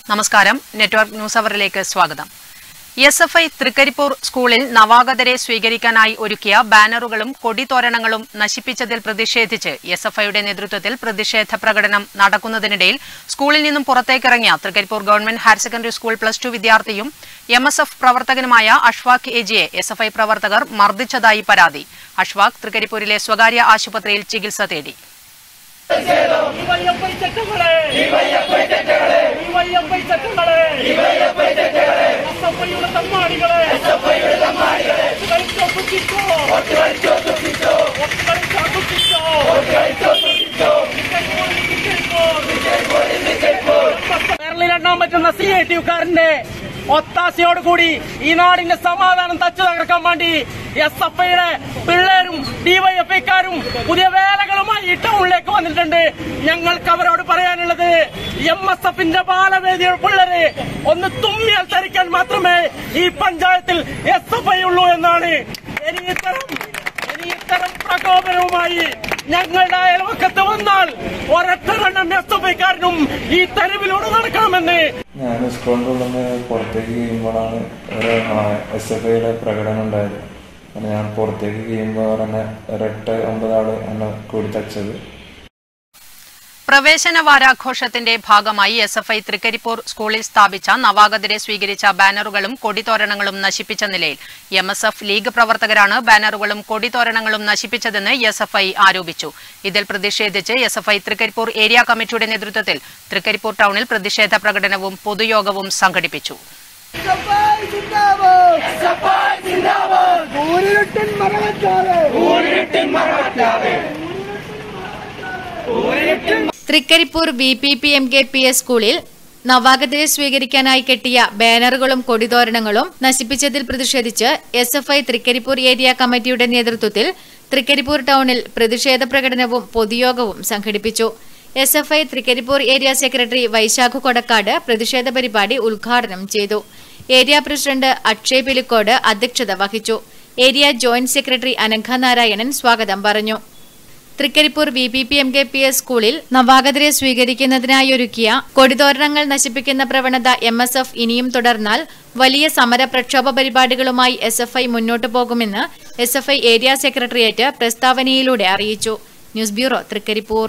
നമസ്കാരം network news അവറിലേക്ക് സ്വാഗതം S F I Trikaripur സ്കൂളിൽ നവാഗതരെ സ്വീകരിക്കാനായി ഒരുക്കിയ ബാനറുകളും കൊടിതോരണങ്ങളും നശിപ്പിച്ചതിൽ പ്രതിഷേധിച്ച് എസ് എഫ് ഐയുടെ നേതൃത്വത്തിൽ പ്രതിഷേധ പ്രകടനം നടക്കുന്നതിനിടയിൽ സ്കൂളിൽ നിന്നും പുറത്തേക്കിറങ്ങിയ Trikaripur government higher secondary school plus two വിദ്യാർത്ഥിയും എം എസ് എഫ് പ്രവർത്തകനുമായ അഷ്വാഖ് എജിയെ എസ് എഫ് ഐ പ്രവർത്തകർ മർദ്ദിച്ചതായി പരാതി അഷ്വാഖ് തൃക്കരിപ്പൂരിലെ സ്വകാര്യ ആശുപത്രിയിൽ ചികിത്സ തേടി ഡിവൈഎഫ്ഐ ചട്ടങ്ങളെ ഡിവൈഎഫ്ഐ ചട്ടങ്ങളെ എസ്എഫ്ഐയുടെ തമ്മാടികളെ കളിച്ചോ കുത്തിച്ചോ കളിച്ചോ കുത്തിച്ചോ കേരളീലെണ്ണാൻ പറ്റുന്ന സി ഐ ടി യുക്കാരന്റെ ഒത്താശയോടുകൂടി ഈ നാടിന്റെ സമാധാനം തച്ചു തകർക്കാൻ വേണ്ടി എസ് എഫ് ഐയുടെ പിള്ളേരും ഡിവൈഎഫ്ഐക്കാരും പുതിയ വേലകളുമായി ഈ ടൗണിലേക്ക് വന്നിട്ടുണ്ട് ഞങ്ങൾക്ക് അവരോട് പറയാനുള്ളത് എം എസ് എഫിന്റെ ബാലവേദിയുടെ പിള്ളേര് ഒന്ന് തുമ്മിയാൽ ധരിക്കാൻ മാത്രമേ ഈ പഞ്ചായത്തിൽ എസ് എഫ് ഐ ഉള്ളൂ എന്നാണ് ഇനി ഇത്തരം ഇനി ഇത്തരം പ്രകോപനവുമായി ഞങ്ങളുടെ അയൽവക്കത്ത് വന്നാൽ ഒരൊറ്റെണ്ണം എസ് എഫ് ഐക്കാരനും ഈ തെരുവിലൂടെ നടക്കണമെന്ന് ഞാൻ സ്കൂളിൻ്റെ ഉള്ളിൽ നിന്ന് പുറത്തേക്ക് കഴിയുമ്പോഴാണ് ഒരു എസ് എഫ് ഐയുടെ പ്രകടനം ഉണ്ടായത് അങ്ങനെ ഞാൻ പുറത്തേക്ക് കഴിയുമ്പോൾ തന്നെ ഒരെട്ട് ഒമ്പതാള് എന്നെ കൂടി തച്ചത് പ്രവേശന വാരാഘോഷത്തിന്റെ ഭാഗമായി എസ് എഫ് ഐ തൃക്കരിപ്പൂർ സ്കൂളിൽ സ്ഥാപിച്ച നവാഗതരെ സ്വീകരിച്ച ബാനറുകളും കൊടിതോരണങ്ങളും നശിപ്പിച്ച നിലയിൽ എം എസ് എഫ് ലീഗ് പ്രവർത്തകരാണ് ബാനറുകളും കൊടിതോരണങ്ങളും നശിപ്പിച്ചതെന്ന് എസ് എഫ് ഐ ആരോപിച്ചു ഇതിൽ പ്രതിഷേധിച്ച് S F I Trikaripur area കമ്മിറ്റിയുടെ നേതൃത്വത്തിൽ തൃക്കരിപ്പൂർ ടൗണിൽ പ്രതിഷേധ പ്രകടനവും പൊതുയോഗവും സംഘടിപ്പിച്ചു സഫായി സിന്ദാബാദ് സഫായി സിന്ദാബാദ് ഊരിരുട്ടിൻ മറവറ്റാതെ ഊരിരുട്ടിൻ മറവറ്റാതെ Trikaripur V P P M K P S സ്കൂളിൽ നവാഗതരെ സ്വീകരിക്കാനായി കെട്ടിയ ബാനറുകളും കൊടിതോരണങ്ങളും നശിപ്പിച്ചതിൽ പ്രതിഷേധിച്ച് S F I Trikaripur area കമ്മിറ്റിയുടെ നേതൃത്വത്തിൽ തൃക്കരിപ്പൂർ ടൗണിൽ പ്രതിഷേധ പ്രകടനവും പൊതുയോഗവും സംഘടിപ്പിച്ചു S F I Trikaripur area secretary Vaishakh Kodakkad പ്രതിഷേധ പരിപാടി ഉദ്ഘാടനം ചെയ്തു ഏരിയ പ്രസിഡന്റ് അക്ഷയ് പിലിക്കോട് അധ്യക്ഷത വഹിച്ചു area joint secretary Anagha Narayanan സ്വാഗതം പറഞ്ഞു Trikaripur V P P M K P S സ്കൂളിൽ നവാഗതരെ സ്വീകരിക്കുന്നതിനായി ഒരുക്കിയ കൊടിതോരണങ്ങൾ നശിപ്പിക്കുന്ന പ്രവണത എം എസ് എഫ് ഇനിയും തുടർന്നാൽ വലിയ സമര പ്രക്ഷോഭ പരിപാടികളുമായി എസ് എഫ് ഐ മുന്നോട്ടു പോകുമെന്ന് S F I area secretariat പ്രസ്താവനയിലൂടെ അറിയിച്ചു news bureau Trikaripur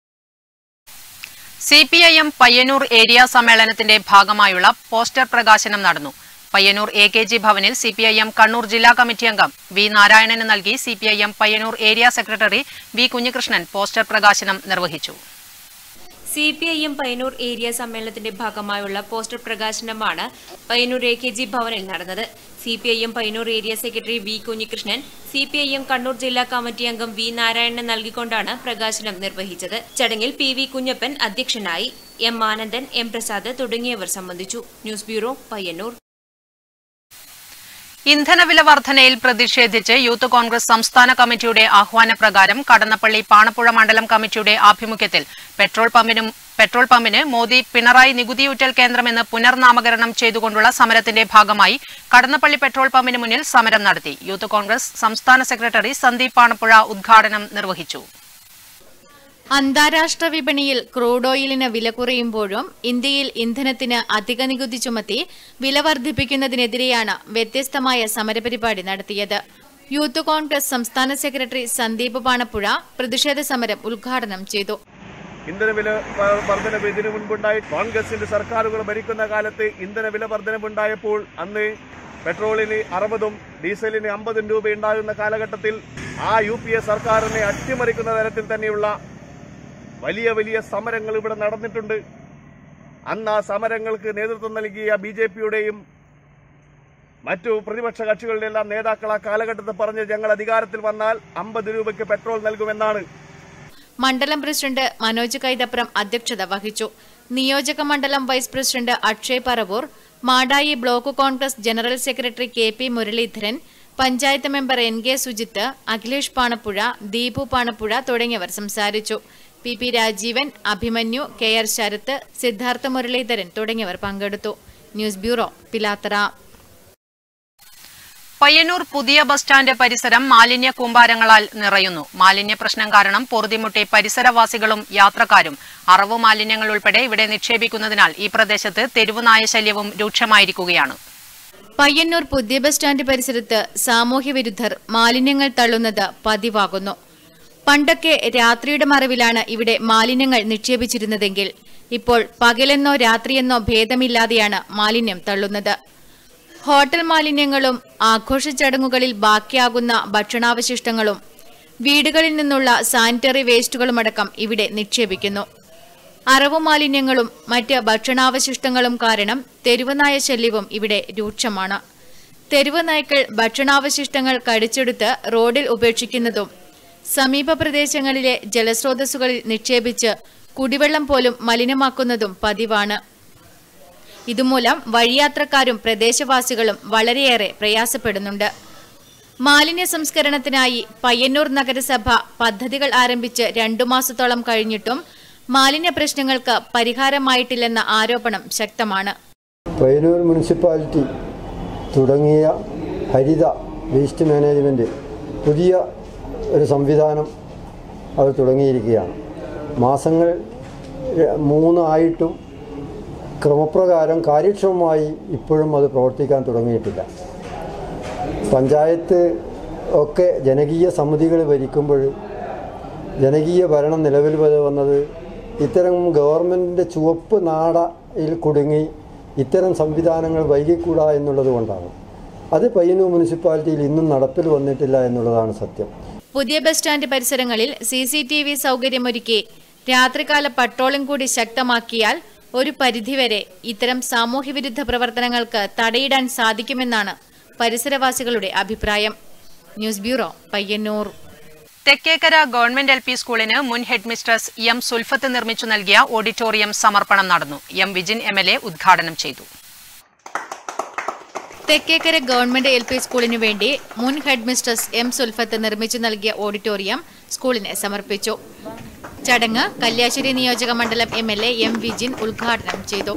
C P I M Payyanur area സമ്മേളനത്തിന്റെ ഭാഗമായുള്ള പോസ്റ്റർ പ്രകാശനം നടന്നു പയ്യന്നൂർ എ കെ ജി ഭവനിൽ C P I M Kannur ജില്ലാ കമ്മിറ്റി അംഗം വി നാരായണന് നൽകി C P I M Payyanur area secretary V Kunhikrishnan poster പ്രകാശനം നിർവഹിച്ചു C P I M Payyanur area സമ്മേളനത്തിന്റെ ഭാഗമായുള്ള പോസ്റ്റർ പ്രകാശനമാണ് പയ്യന്നൂർ എ കെ ജി ഭവനിൽ നടന്നത് C P I M Payyanur area secretary V Kunhikrishnan C P I M Kannur ജില്ലാ കമ്മിറ്റി അംഗം വി നാരായണൻ നൽകിക്കൊണ്ടാണ് പ്രകാശനം നിർവഹിച്ചത് ചടങ്ങിൽ പി വി കുഞ്ഞപ്പൻ അധ്യക്ഷനായി എം ആനന്ദൻ എം പ്രസാദ് തുടങ്ങിയവർ സംബന്ധിച്ചു ന്യൂസ് ബ്യൂറോ പയ്യന്നൂർ ഇന്ധനവില വർധനയിൽ പ്രതിഷേധിച്ച് യൂത്ത് കോൺഗ്രസ് സംസ്ഥാന കമ്മിറ്റിയുടെ ആഹ്വാനപ്രകാരം കടന്നപ്പള്ളി പാണപ്പുഴ മണ്ഡലം കമ്മിറ്റിയുടെ ആഭിമുഖ്യത്തിൽ പെട്രോൾ പമ്പിനും പെട്രോൾ പമ്പിന് മോദി പിണറായി നികുതിയൂറ്റൽ കേന്ദ്രമെന്ന് പുനർനാമകരണം ചെയ്തുകൊണ്ടുള്ള സമരത്തിന്റെ ഭാഗമായി കടന്നപ്പള്ളി പെട്രോൾ പമ്പിന് മുന്നിൽ സമരം നടത്തി യൂത്ത് കോൺഗ്രസ് സംസ്ഥാന സെക്രട്ടറി സന്ദീപ് പാണപ്പുഴ ഉദ്ഘാടനം നിർവഹിച്ചു അന്താരാഷ്ട്ര വിപണിയിൽ ക്രൂഡ് ഓയിലിന് വില കുറയുമ്പോഴും ഇന്ത്യയിൽ ഇന്ധനത്തിന് അധിക നികുതി ചുമത്തി വില വർദ്ധിപ്പിക്കുന്നതിനെതിരെയാണ് വ്യത്യസ്തമായ സമരപരിപാടി നടത്തിയത് യൂത്ത് കോൺഗ്രസ് സംസ്ഥാന സെക്രട്ടറി സന്ദീപ് പാണപ്പുഴ പ്രതിഷേധ സമരം ഉദ്ഘാടനം ചെയ്തു ഇന്ധനവില വ- വർധനവ് ഇതിനു മുൻപുണ്ടായി കോൺഗ്രസിന്റെ സർക്കാരുകൾ ഭരിക്കുന്ന കാലത്ത് ഇന്ധനവില വർധനവുണ്ടായപ്പോൾ അന്ന് പെട്രോളിന് അറുപതും ഡീസലിന് അമ്പതും രൂപ ഉണ്ടാകുന്ന കാലഘട്ടത്തിൽ ആ യു പി എ സർക്കാരിനെ അട്ടിമറിക്കുന്ന തരത്തിൽ തന്നെയുള്ള വലിയ വലിയ സമരങ്ങൾ ഇവിടെ നടന്നിട്ടുണ്ട് അന്ന് ആ സമരങ്ങൾക്ക് നേതൃത്വം നൽകിയ ബി ജെ പിയുടെയും മറ്റു പ്രതിപക്ഷ കക്ഷികളുടെ എല്ലാം നേതാക്കൾ ആ കാലഘട്ടത്തിൽ പറഞ്ഞ് ഞങ്ങൾ അധികാരത്തിൽ വന്നാൽ അമ്പത് രൂപയ്ക്ക് പെട്രോൾ നൽകുമെന്നാണ് മണ്ഡലം പ്രസിഡന്റ് മനോജ് കൈതപ്രം അധ്യക്ഷത വഹിച്ചു നിയോജക മണ്ഡലം vice president Akshay Paravur Madayi block Congress general secretary K P Muraleedharan panchayat member N K Sujith Akhilesh Panappuzha Deepu Panappuzha തുടങ്ങിയവർ സംസാരിച്ചു P P Rajeevan Abhimanyu K R Sarath Siddhartha Muraleedharan തുടങ്ങിയവർ പങ്കെടുത്തു ന്യൂസ് ബ്യൂറോ പിലാത്തറ പയ്യന്നൂർ പുതിയ ബസ് സ്റ്റാൻഡ് പരിസരം മാലിന്യ കൂമ്പാരങ്ങളാൽ നിറയുന്നു മാലിന്യ പ്രശ്നം കാരണം പൊറുതിമുട്ടി പരിസരവാസികളും യാത്രക്കാരും അറവു മാലിന്യങ്ങൾ ഉൾപ്പെടെ ഇവിടെ നിക്ഷേപിക്കുന്നതിനാൽ ഈ പ്രദേശത്ത് തെരുവുനായ ശല്യവും രൂക്ഷമായിരിക്കുകയാണ് പയ്യന്നൂർ പുതിയ ബസ് സ്റ്റാൻഡ് പരിസരത്ത് സാമൂഹ്യ വിരുദ്ധർ മാലിന്യങ്ങൾ തള്ളുന്നത് പതിവാകുന്നു പണ്ടൊക്കെ രാത്രിയുടെ മറവിലാണ് ഇവിടെ മാലിന്യങ്ങൾ നിക്ഷേപിച്ചിരുന്നതെങ്കിൽ ഇപ്പോൾ പകലെന്നോ രാത്രിയെന്നോ ഭേദമില്ലാതെയാണ് മാലിന്യം തള്ളുന്നത് ഹോട്ടൽ മാലിന്യങ്ങളും ആഘോഷ ചടങ്ങുകളിൽ ബാക്കിയാകുന്ന ഭക്ഷണാവശിഷ്ടങ്ങളും വീടുകളിൽ നിന്നുള്ള സാനിറ്ററി വേസ്റ്റുകളുമടക്കം ഇവിടെ നിക്ഷേപിക്കുന്നു അറവു മാലിന്യങ്ങളും മറ്റ് ഭക്ഷണാവശിഷ്ടങ്ങളും കാരണം തെരുവുനായ ശല്യവും ഇവിടെ രൂക്ഷമാണ് തെരുവ് നായ്ക്കൾ ഭക്ഷണാവശിഷ്ടങ്ങൾ കടിച്ചെടുത്ത് റോഡിൽ ഉപേക്ഷിക്കുന്നതും സമീപ പ്രദേശങ്ങളിലെ ജലസ്രോതസ്സുകളിൽ നിക്ഷേപിച്ച് കുടിവെള്ളം പോലും മലിനമാക്കുന്നതും പതിവാണ് ഇതുമൂലം വഴിയാത്രക്കാരും പ്രദേശവാസികളും വളരെയേറെ പ്രയാസപ്പെടുന്നുണ്ട് മാലിന്യ സംസ്കരണത്തിനായി പയ്യന്നൂർ നഗരസഭ പദ്ധതികൾ ആരംഭിച്ച് രണ്ടു മാസത്തോളം കഴിഞ്ഞിട്ടും മാലിന്യ പ്രശ്നങ്ങൾക്ക് പരിഹാരമായിട്ടില്ലെന്ന ആരോപണം ശക്തമാണ് പയ്യന്നൂർ മുനിസിപ്പാലിറ്റി തുടങ്ങിയ ഹരിത വേസ്റ്റ് മാനേജ്മെൻറ്റ് പുതിയ ഒരു സംവിധാനം അവർ തുടങ്ങിയിരിക്കുകയാണ് മാസങ്ങൾ ര- മൂന്നായിട്ടും ക്രമപ്രകാരം കാര്യക്ഷമമായി ഇപ്പോഴും അത് പ്രവർത്തിക്കാൻ തുടങ്ങിയിട്ടില്ല പഞ്ചായത്ത് ഒക്കെ ജനകീയ സമിതികൾ ഭരിക്കുമ്പോൾ ജനകീയ ഭരണം നിലവിൽ വ- വന്നത് ഇത്തരം ഗവൺമെൻറ്റിൻ്റെ ചുവപ്പ് നാടയിൽ കുടുങ്ങി ഇത്തരം സംവിധാനങ്ങൾ വൈകിക്കൂടാ എന്നുള്ളത് കൊണ്ടാണ് അത് പയ്യന്നൂർ മുനിസിപ്പാലിറ്റിയിൽ ഇന്നും നടപ്പിൽ വന്നിട്ടില്ല എന്നുള്ളതാണ് സത്യം പുതിയ ബസ് സ്റ്റാൻഡ് പരിസരങ്ങളിൽ സി സി ടി വി സൗകര്യമൊരുക്കി രാത്രികാല പട്രോളിംഗ് കൂടി ശക്തമാക്കിയാൽ ഒരു പരിധിവരെ ഇത്തരം സാമൂഹ്യവിരുദ്ധ പ്രവർത്തനങ്ങൾക്ക് തടയിടാൻ സാധിക്കുമെന്നാണ് പരിസരവാസികളുടെ അഭിപ്രായം news bureau Payyanur Thekkekkara government L P സ്കൂളിന് മുൻ ഹെഡ് മിസ്ട്രസ് എം സുൽഫത്ത് നിർമ്മിച്ചു നൽകിയ ഓഡിറ്റോറിയം സമർപ്പണം നടന്നു M Vijin M L A ഉദ്ഘാടനം ചെയ്തു തെക്കേക്കര ഗവൺമെന്റ് എൽ പി സ്കൂളിനു വേണ്ടി മുൻ ഹെഡ് മിസ്ട്രസ് എം സുൽഫത്ത് നിർമ്മിച്ചു നൽകിയ ഓഡിറ്റോറിയം സ്കൂളിന് സമർപ്പിച്ചു ചടങ്ങ് കല്യാശ്ശേരി നിയോജക മണ്ഡലം M L A M Vijin ഉദ്ഘാടനം ചെയ്തു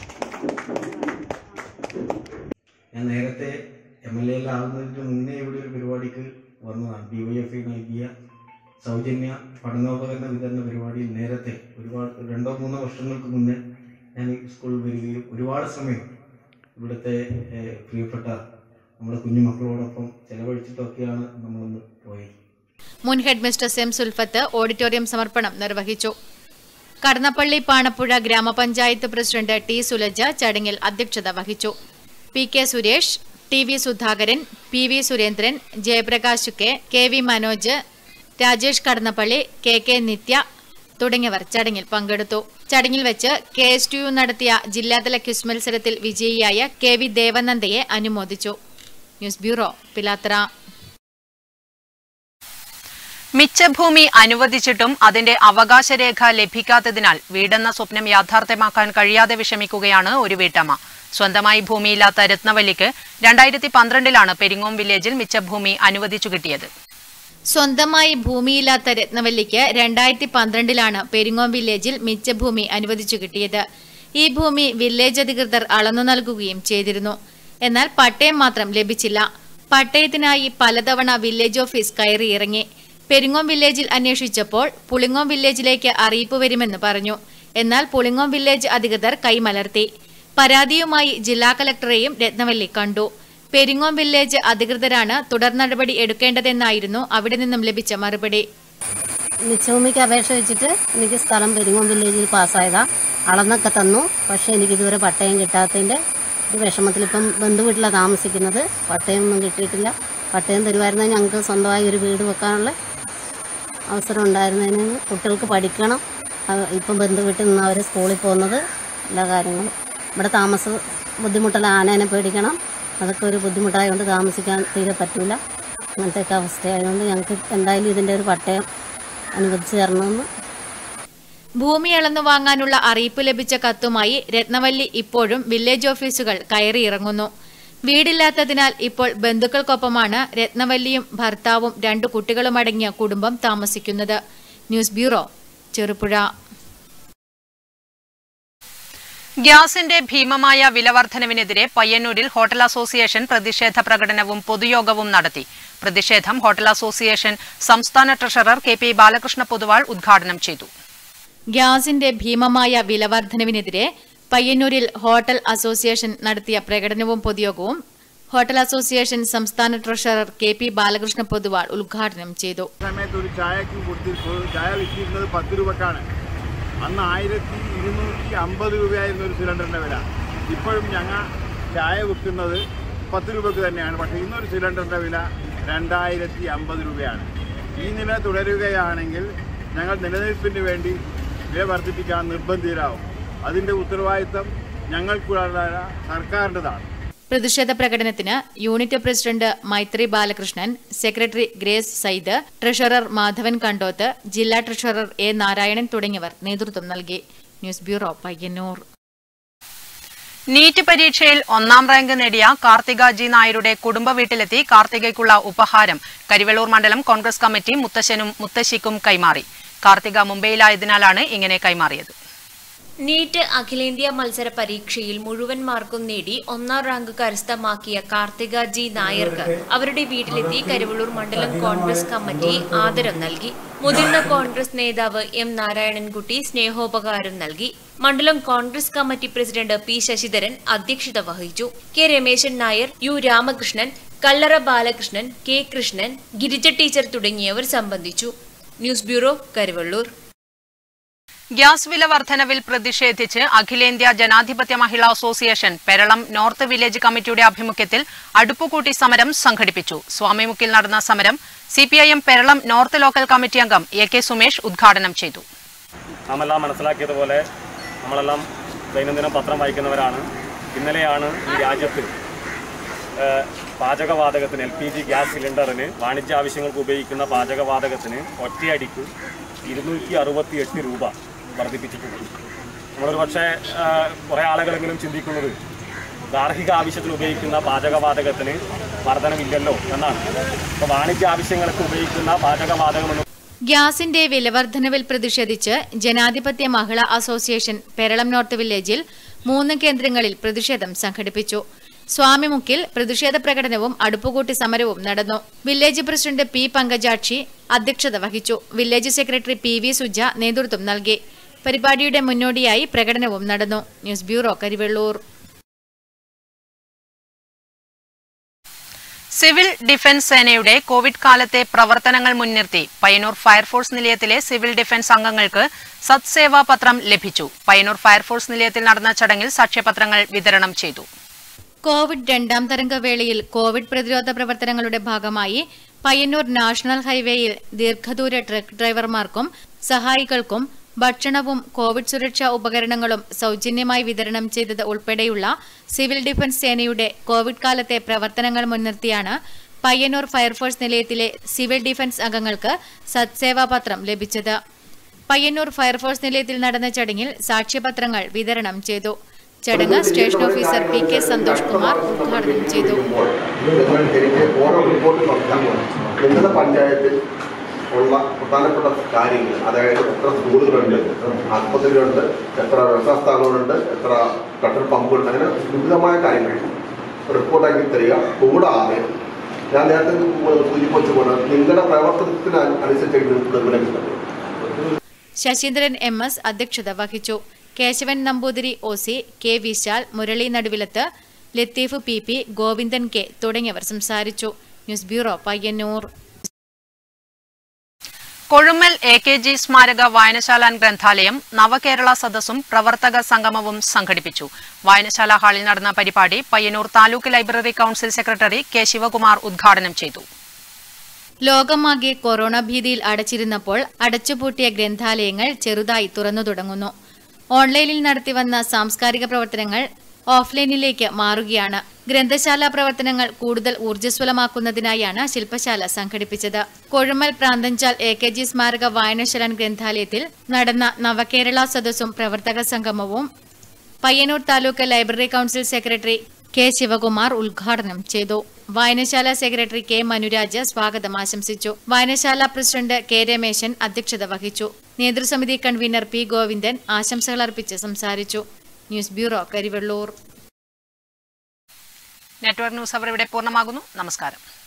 ഞാൻ നേരത്തെ എം എൽ എയിലാവുന്നതിന് മുന്നേ ഇവിടെ ഒരു പരിപാടിക്ക് വന്നതാണ് ഡിവൈഎഫ്ഐ നൽകിയ സൗജന്യ പഠനോപകരണ വിതരണ പരിപാടിയിൽ നേരത്തെ ഒരുപാട് രണ്ടോ മൂന്നോ വർഷങ്ങൾക്ക് മുന്നേ ഞാൻ ഈ സ്കൂളിൽ വരികയും ഒരുപാട് സമയം ഇവിടുത്തെ ഏഹ്, പ്രിയപ്പെട്ട നമ്മുടെ കുഞ്ഞുമക്കളോടൊപ്പം ചെലവഴിച്ചിട്ടൊക്കെയാണ് നമ്മളൊന്ന് പോയത് മുൻ head mistress M Sulfath auditorium സമർപ്പണം നിർവഹിച്ചു കടന്നപ്പള്ളി പാണപ്പുഴ ഗ്രാമപഞ്ചായത്ത് പ്രസിഡന്റ് ടി സുലജ ചടങ്ങിൽ അധ്യക്ഷത വഹിച്ചു P K Suresh T V Sudhakaran P V Surendran Jayaprakash K K V Manoj Rajesh Kadannappally K K Nithya തുടങ്ങിയവർ ചടങ്ങിൽ പങ്കെടുത്തു ചടങ്ങിൽ വെച്ച് കെ എസ് ടി യു നടത്തിയ ജില്ലാതല ക്വിസ് മത്സരത്തിൽ വിജയിയായ കെ വി ദേവനന്ദയെ അനുമോദിച്ചു ന്യൂസ് ബ്യൂറോ പിലാത്ര മിച്ചഭൂമി അനുവദിച്ചിട്ടും അതിന്റെ അവകാശരേഖ ലഭിക്കാത്തതിനാൽ വീടെന്ന സ്വപ്നം യാഥാർത്ഥ്യമാക്കാൻ കഴിയാതെ വിഷമിക്കുകയാണ് ഒരു വീട്ടമ്മ സ്വന്തമായി ഭൂമിയില്ലാത്ത രത്നവല്ലിക്ക് രണ്ടായിരത്തി പന്ത്രണ്ടിലാണ് പെരിങ്ങോം വില്ലേജിൽ മിച്ചഭൂമി അനുവദിച്ചു കിട്ടിയത് സ്വന്തമായി ഭൂമിയില്ലാത്ത രത്നവല്ലിക്ക് രണ്ടായിരത്തി പന്ത്രണ്ടിലാണ് പെരിങ്ങോം വില്ലേജിൽ മിച്ചഭൂമി അനുവദിച്ചു കിട്ടിയത് ഈ ഭൂമി വില്ലേജ് അധികൃതർ അളന്നു നൽകുകയും ചെയ്തിരുന്നു എന്നാൽ പട്ടയം മാത്രം ലഭിച്ചില്ല പട്ടയത്തിനായി പലതവണ വില്ലേജ് ഓഫീസ് കയറി ഇറങ്ങി പെരിങ്ങോം വില്ലേജിൽ അന്വേഷിച്ചപ്പോൾ പുളിങ്ങോം വില്ലേജിലേക്ക് അറിയിപ്പ് വരുമെന്ന് പറഞ്ഞു എന്നാൽ പുളിങ്ങോം വില്ലേജ് അധികൃതർ കൈമലർത്തി പരാതിയുമായി ജില്ലാ കലക്ടറെയും രത്നവല്ലി കണ്ടു പെരിങ്ങോം വില്ലേജ് അധികൃതരാണ് തുടർ നടപടി എടുക്കേണ്ടതെന്നായിരുന്നു അവിടെ നിന്നും ലഭിച്ച മറുപടി മിച്ചഭൂമിക്ക് അപേക്ഷ വെച്ചിട്ട് എനിക്ക് സ്ഥലം പെരിങ്ങോം വില്ലേജിൽ പാസ്സായതാ അളന്നൊക്കെ തന്നു പക്ഷെ എനിക്ക് ഇതുവരെ പട്ടയം കിട്ടാത്തതിന്റെ ഒരു വിഷമത്തിൽ ഇപ്പം ബന്ധുവീട്ടിലാണ് താമസിക്കുന്നത് പട്ടയം ഒന്നും കിട്ടിയിട്ടില്ല പട്ടയം തരുമായിരുന്നെങ്കിൽ ഞങ്ങൾക്ക് സ്വന്തമായി ഒരു വീട് വെക്കാനുള്ള അവസരം ഉണ്ടായിരുന്നതിന് കുട്ടികൾക്ക് പഠിക്കണം അത് ഇപ്പം ബന്ധുവീട്ടിൽ നിന്ന് അവർ സ്കൂളിൽ പോകുന്നത് എല്ലാ കാര്യങ്ങളും ഇവിടെ താമസ ബുദ്ധിമുട്ടുള്ള ആനേനെ പേടിക്കണം അതൊക്കെ ഒരു ബുദ്ധിമുട്ടായതുകൊണ്ട് താമസിക്കാൻ തീരെ പറ്റില്ല അങ്ങനത്തെയൊക്കെ അവസ്ഥയായതുകൊണ്ട് ഞങ്ങൾക്ക് എന്തായാലും ഇതിൻ്റെ ഒരു പട്ടയം അനുവദിച്ചു തരണമെന്ന് ഭൂമി അളന്നു വാങ്ങാനുള്ള അറിയിപ്പ് ലഭിച്ച കത്തുമായി രത്നവല്ലി ഇപ്പോഴും വില്ലേജ് ഓഫീസുകൾ കയറിയിറങ്ങുന്നു വീടില്ലാത്തതിനാൽ ഇപ്പോൾ ബന്ധുക്കൾക്കൊപ്പമാണ് രത്നവല്ലിയും ഭർത്താവും രണ്ടു കുട്ടികളുമടങ്ങിയ കുടുംബം താമസിക്കുന്നത് ന്യൂസ് ബ്യൂറോ ചെറുപുഴ ഗ്യാസിന്റെ ഭീമമായ വിലവർദ്ധനവിനെതിരെ പയ്യന്നൂരിൽ ഹോട്ടൽ അസോസിയേഷൻ പ്രതിഷേധ പ്രകടനവും പൊതുയോഗവും നടത്തി പ്രതിഷേധം ഹോട്ടൽ അസോസിയേഷൻ സംസ്ഥാന treasurer K P Balakrishna Poduval ഉദ്ഘാടനം ചെയ്തു ഗ്യാസിന്റെ ഭീമമായ വിലവർദ്ധനവിനെതിരെ പയ്യന്നൂരിൽ ഹോട്ടൽ അസോസിയേഷൻ നടത്തിയ പ്രകടനവും പൊതുയോഗവും ഹോട്ടൽ അസോസിയേഷൻ സംസ്ഥാന treasurer K P Balakrishna Poduval ഉദ്ഘാടനം ചെയ്തു സമയത്ത് ഒരു ചായക്ക് കൊടുത്തിട്ട് ചായ വിറ്റിരുന്നത് പത്ത് രൂപക്കാണ് അന്ന് ആയിരത്തി ഇരുന്നൂറ്റി അമ്പത് രൂപയായിരുന്നു ഒരു സിലിണ്ടറിൻ്റെ വില ഇപ്പോഴും ഞങ്ങൾ ചായ വിൽക്കുന്നത് പത്ത് രൂപക്ക് തന്നെയാണ് പക്ഷേ ഇന്നൊരു സിലിണ്ടറിൻ്റെ വില രണ്ടായിരത്തി അമ്പത് രൂപയാണ് ഈ നില തുടരുകയാണെങ്കിൽ ഞങ്ങൾ നിലനിൽപ്പിന് വേണ്ടി വില വർദ്ധിപ്പിക്കാൻ നിർബന്ധിതരാകും അതിൻ്റെ ഉത്തരവാദിത്തം ഞങ്ങൾക്കുള്ള സർക്കാരിൻ്റെതാണ് പ്രതിഷേധ പ്രകടനത്തിന് unit president Maithri Balakrishnan secretary Grace Sayyid treasurer Madhavan Kandoth ജില്ലാ ട്രഷറർ എ നാരായണൻ തുടങ്ങിയവർ നേതൃത്വം നൽകി ന്യൂസ് ബ്യൂറോ പയ്യന്നൂർ നീറ്റ് പരീക്ഷയിൽ ഒന്നാം റാങ്ക് നേടിയ കാർത്തിക ജി നായരുടെ കുടുംബ വീട്ടിലെത്തി കാർത്തികയ്ക്കുള്ള ഉപഹാരം കരിവെള്ളൂർ മണ്ഡലം കോൺഗ്രസ് കമ്മിറ്റി മുത്തശ്ശനും മുത്തശ്ശിക്കും കൈമാറി കാർത്തിക മുംബൈയിലായതിനാലാണ് ഇങ്ങനെ കൈമാറിയത് നീറ്റ് അഖിലേന്ത്യാ മത്സര പരീക്ഷയിൽ മുഴുവൻ മാർക്കും നേടി ഒന്നാം റാങ്ക് കരസ്ഥമാക്കിയ കാർത്തിക ജി നായർക്ക് അവരുടെ വീട്ടിലെത്തി കരുവള്ളൂർ മണ്ഡലം കോൺഗ്രസ് കമ്മിറ്റി ആദരം നൽകി മുതിർന്ന കോൺഗ്രസ് നേതാവ് എം നാരായണൻകുട്ടി സ്നേഹോപകാരം നൽകി മണ്ഡലം Congress committee president P Sasidharan അധ്യക്ഷത വഹിച്ചു K Rameshan Nair U Ramakrishnan Kallara Balakrishnan K Krishnan Girija teacher തുടങ്ങിയവർ സംബന്ധിച്ചു ന്യൂസ് ബ്യൂറോ കരുവള്ളൂർ ഗ്യാസ് വില വർധനവിൽ പ്രതിഷേധിച്ച് അഖിലേന്ത്യാ ജനാധിപത്യ മഹിളാ അസോസിയേഷൻ പെരളം നോർത്ത് വില്ലേജ് കമ്മിറ്റിയുടെ ആഭിമുഖ്യത്തിൽ അടുപ്പുകൂട്ടി സമരം സംഘടിപ്പിച്ചു സ്വാമിമുക്കിൽ നടന്ന സമരം CPIM Peralam north local committee അംഗം എ കെ സുമേഷ് ഉദ്ഘാടനം ചെയ്തു നാമെല്ലാം മനസ്സിലാക്കിയതുപോലെ നമ്മളെല്ലാം ദൈനംദിനം പത്രം വായിക്കുന്നവരാണ് ഇന്നലെയാണ് ഈ രാജ്യത്ത് ഏഹ്, പാചകവാതകത്തിന് എൽ പി ജി ഗ്യാസ് സിലിണ്ടറിന് വാണിജ്യ ആവശ്യങ്ങൾക്ക് ഉപയോഗിക്കുന്ന പാചകവാതകത്തിന് ഒറ്റയടിക്ക് ഇരുന്നൂറ്റി അറുപത്തി എട്ട് രൂപ വർദ്ധിപ്പിച്ചിട്ടുണ്ട് നമ്മളൊരു പക്ഷേ ഏഹ്, കുറേ ആളുകളെങ്കിലും ചിന്തിക്കുന്നത് ഗാർഹിക ആവശ്യത്തിന് ഉപയോഗിക്കുന്ന പാചകവാതകത്തിന് വർധനമില്ലല്ലോ എന്നാണ് അപ്പോൾ വാണിജ്യ ആവശ്യങ്ങൾക്ക് ഉപയോഗിക്കുന്ന പാചകവാതകമെന്ന് ഗ്യാസിന്റെ വിലവർദ്ധനവിൽ പ്രതിഷേധിച്ച് ജനാധിപത്യ മഹിളാ അസോസിയേഷൻ പെരളം നോർത്ത് വില്ലേജിൽ മൂന്ന് കേന്ദ്രങ്ങളിൽ പ്രതിഷേധം സംഘടിപ്പിച്ചു സ്വാമിമുക്കിൽ പ്രതിഷേധ പ്രകടനവും അടുപ്പുകൂട്ടി സമരവും നടന്നു വില്ലേജ് പ്രസിഡന്റ് പി പങ്കജാക്ഷി അധ്യക്ഷത വഹിച്ചു village secretary P V Suja നേതൃത്വം നൽകി പരിപാടിയുടെ മുന്നോടിയായി പ്രകടനവും നടന്നു news bureau Karivellur civil defence സേനയുടെ കോവിഡ് കാലത്തെ പ്രവർത്തനങ്ങൾ മുൻനിർത്തി പയ്യന്നൂർ ഫയർഫോഴ്സ് നിലയത്തിലെ സിവിൽ ഡിഫൻസ് അംഗങ്ങൾക്ക് സത്സേവാ പത്രം ലഭിച്ചു പയ്യന്നൂർ ഫയർഫോഴ്സ് നിലയത്തിൽ നടന്ന ചടങ്ങിൽ സാക്ഷ്യപത്രങ്ങൾ വിതരണം ചെയ്തു കോവിഡ് രണ്ടാം തരംഗവേളയിൽ കോവിഡ് പ്രതിരോധ പ്രവർത്തനങ്ങളുടെ ഭാഗമായി പയ്യന്നൂർ നാഷണൽ ഹൈവേയിൽ ദീർഘദൂര ട്രക്ക് ഡ്രൈവർമാർക്കും സഹായികൾക്കും ഭക്ഷണവും കോവിഡ് സുരക്ഷാ ഉപകരണങ്ങളും സൗജന്യമായി വിതരണം ചെയ്തത് ഉൾപ്പെടെയുള്ള സിവിൽ ഡിഫൻസ് സേനയുടെ കോവിഡ് കാലത്തെ പ്രവർത്തനങ്ങൾ മുൻനിർത്തിയാണ് പയ്യന്നൂർ ഫയർഫോഴ്സ് നിലയത്തിലെ സിവിൽ ഡിഫൻസ് അംഗങ്ങൾക്ക് സത്സേവാ പത്രം ലഭിച്ചത് പയ്യന്നൂർ ഫയർഫോഴ്സ് നിലയത്തിൽ നടന്ന ചടങ്ങിൽ സാക്ഷ്യപത്രങ്ങൾ വിതരണം ചെയ്തു ചടങ്ങ് station officer P K Santhosh Kumar ഉദ്ഘാടനം ചെയ്തു എനിക്ക് ഓരോ റിപ്പോർട്ട് നോക്കാൻ നിങ്ങളുടെ പഞ്ചായത്തിൽ ഉള്ള പ്രധാനപ്പെട്ട കാര്യങ്ങൾ അതായത് എത്ര സ്കൂളുകളുണ്ട് എത്ര ആസ്പത്രികളുണ്ട് എത്ര വ്യവസായ സ്ഥാപനങ്ങളുണ്ട് എത്ര പെട്രോൾ പമ്പുകളുണ്ട് അങ്ങനെ വിവിധമായ കാര്യങ്ങൾ റിപ്പോർട്ടാക്കി തരിക കൂടാതെ ഞാൻ നേരത്തെ സൂചിപ്പിച്ച പോലെ നിങ്ങളുടെ പ്രവർത്തനത്തിന് അനുസരിച്ച് നിങ്ങൾക്ക് വില കിട്ടുന്നത് ശശീന്ദ്രൻ എം എസ് അധ്യക്ഷത വഹിച്ചു Keshavan Namboothiri O C K Vishal Murali Naduvilath Latheef P P Govindan K തുടങ്ങിയവർ സംസാരിച്ചു news bureau Payyanur Kozhummal A K G സ്മാരക വായനശാല ഗ്രന്ഥാലയം നവകേരള സദസ്സും പ്രവർത്തക സംഗമവും സംഘടിപ്പിച്ചു വായനശാല ഹാളിൽ നടന്ന പരിപാടി Payyanur taluk library council secretary K Sivakumar ഉദ്ഘാടനം ചെയ്തു ലോകമാകെ കൊറോണ ഭീതിയിൽ അടച്ചിരുന്നപ്പോൾ അടച്ചുപൂട്ടിയ ഗ്രന്ഥാലയങ്ങൾ ചെറുതായി തുറന്നു തുടങ്ങുന്നു ഓൺലൈനിൽ നടത്തിവന്ന സാംസ്കാരിക പ്രവർത്തനങ്ങൾ ഓഫ്ലൈനിലേക്ക് മാറുകയാണ് ഗ്രന്ഥശാല പ്രവർത്തനങ്ങൾ കൂടുതൽ ഊർജ്ജസ്വലമാക്കുന്നതിനായാണ് ശില്പശാല സംഘടിപ്പിച്ചത് Kozhummal Pranthanchal A K G സ്മാരക വായനശാല ഗ്രന്ഥാലയത്തിൽ നടന്ന നവകേരള സദസ്സും പ്രവർത്തക സംഗമവും Payyanur taluk library council secretary K Sivakumar ഉദ്ഘാടനം ചെയ്തു വായനശാല സെക്രട്ടറി കെ മനുരാജ് സ്വാഗതം ആശംസിച്ചു വായനശാല പ്രസിഡന്റ് കെ രമേശൻ അധ്യക്ഷത വഹിച്ചു നേതൃസമിതി കൺവീനർ പി ഗോവിന്ദൻ ആശംസകൾ അർപ്പിച്ച് സംസാരിച്ചു news bureau Karivellur network news അവർ ഇവിടെ പൂർണ്ണമാകുന്നു നമസ്കാരം